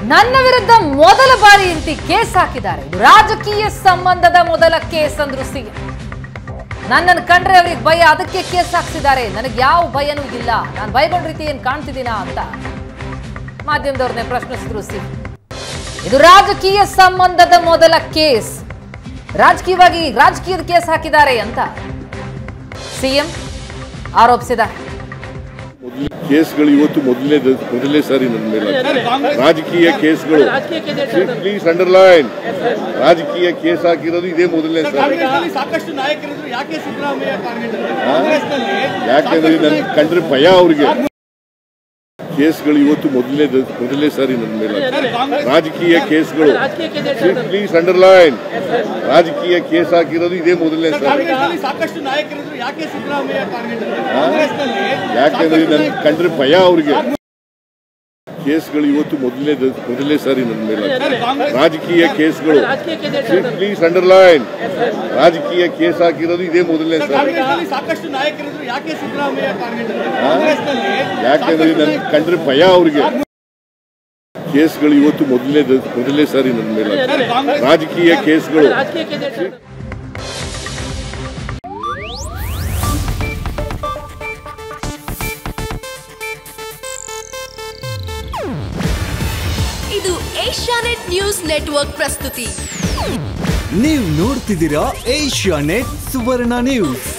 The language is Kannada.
ನನ್ನ ವಿರುದ್ಧ ಮೊದಲ ಬಾರಿ ಇಂತಿ ಕೇಸ್ ಹಾಕಿದ್ದಾರೆ ಇದು ರಾಜಕೀಯ ಸಂಬಂಧದ ಮೊದಲ ಕೇಸ್ ಅಂದ್ರು ಸಿಎಂ ನನ್ನನ್ನು ಕಂಡ್ರೆ ಅವ್ರಿಗೆ ಭಯ ಅದಕ್ಕೆ ಕೇಸ್ ಹಾಕ್ಸಿದ್ದಾರೆ ನನಗೆ ಯಾವ ಭಯನೂ ಇಲ್ಲ ನಾನು ಭಯಗೊಂಡ ರೀತಿ ಏನ್ ಕಾಣ್ತಿದ್ದೀನಾ ಅಂತ ಮಾಧ್ಯಮದವ್ರನ್ನೇ ಪ್ರಶ್ನಿಸಿದ್ರು ಸಿಎಂ ಇದು ರಾಜಕೀಯ ಸಂಬಂಧದ ಮೊದಲ ಕೇಸ್ ರಾಜಕೀಯವಾಗಿ ರಾಜಕೀಯದ ಕೇಸ್ ಹಾಕಿದ್ದಾರೆ ಅಂತ ಸಿಎಂ ಆರೋಪಿಸಿದ್ದಾರೆ ಮೊದಲ ಕೇಸ್ಗಳು ಇವತ್ತು ಮೊದಲನೇ ಮೊದಲನೇ ಸಾರಿ ನನ್ನ ಮೇಲೆ ಹಾಕಿದ್ದಾರೆ. ರಾಜಕೀಯ ಕೇಸ್ಗಳು ಪ್ಲೀಸ್ ಅಂಡರ್ಲೈನ್ ರಾಜಕೀಯ ಕೇಸ್ ಹಾಕಿರೋದು ಇದೇ ಮೊದಲನೇ ಸಾರಿ ಕಾಂಗ್ರೆಸ್ನಲ್ಲಿ ಸಾಕಷ್ಟು ನಾಯಕರಿದ್ರು ಯಾಕೆ ಸಿದ್ದರಾಮಯ್ಯ ಟಾರ್ಗೆಟ್ ಕಾಂಗ್ರೆಸ್ನಲ್ಲಿ ಯಾಕಂದ್ರೆ ನನ್ ಕಂಡ್ರೆ ಭಯ ಅವ್ರಿಗೆ ಕೇಸ್ಗಳು ಇವತ್ತು ಮೊದಲನೇ ಮೊದಲನೇ ಸಾರಿ ನನ್ನ ಮೇಲೆ ಹಾಕಿದ್ದಾರೆ. ರಾಜಕೀಯ ಕೇಸ್ಗಳು ಪ್ಲೀಸ್ ಅಂಡರ್ಲೈನ್ ರಾಜಕೀಯ ಕೇಸ್ ಹಾಕಿರೋದು ಇದೇ ಮೊದಲನೇ ಸಾರಿ ಕಾಂಗ್ರೆಸ್ನಲ್ಲಿ ಸಾಕಷ್ಟು ನಾಯಕರಿದ್ರು ಯಾಕೆ ಸಿದ್ದರಾಮಯ್ಯ ಟಾರ್ಗೆಟ್ ಕಾಂಗ್ರೆಸ್ನಲ್ಲಿ ಯಾಕಂದ್ರೆ ನನ್ ಕಂಡ್ರೆ ಭಯ ಅವ್ರಿಗೆ ಕೇಸ್ಗಳು ಇವತ್ತು ಮೊದಲನೇ ಮೊದಲನೇ ಸಾರಿ ನನ್ನ ಮೇಲೆ ಹಾಕಿದ್ದಾರೆ. ರಾಜಕೀಯ ಕೇಸ್ಗಳು ಪ್ಲೀಸ್ ಅಂಡರ್ಲೈನ್ ರಾಜಕೀಯ ಕೇಸ್ ಹಾಕಿರೋದು ಇದೇ ಮೊದಲನೇ ಸಾರಿ ಕಾಂಗ್ರೆಸ್ನಲ್ಲಿ ಸಾಕಷ್ಟು ನಾಯಕರಿದ್ರು ಯಾಕೆ ಸಿದ್ದರಾಮಯ್ಯ ಟಾರ್ಗೆಟ್ ಕಾಂಗ್ರೆಸ್ನಲ್ಲಿ ಯಾಕಂದ್ರೆ ನನ್ ಕಂಡ್ರೆ ಭಯ ಅವ್ರಿಗೆ ಕೇಸ್ಗಳು ಇವತ್ತು ಮೊದಲನೇ ಮೊದಲನೇ ಸಾರಿ ನನ್ನ ಮೇಲೆ ಹಾಕಿದ್ದಾರೆ. ರಾಜಕೀಯ ಕೇಸ್ಗಳು ಇದು ಏಷ್ಯಾನೆಟ್ ನ್ಯೂಸ್ ನೆಟ್ವರ್ಕ್ ಪ್ರಸ್ತುತಿ ನೀವು ನೋಡ್ತಿದ್ದೀರಾ ಏಷ್ಯಾ ನೆಟ್ ಸುವರ್ಣ ನ್ಯೂಸ್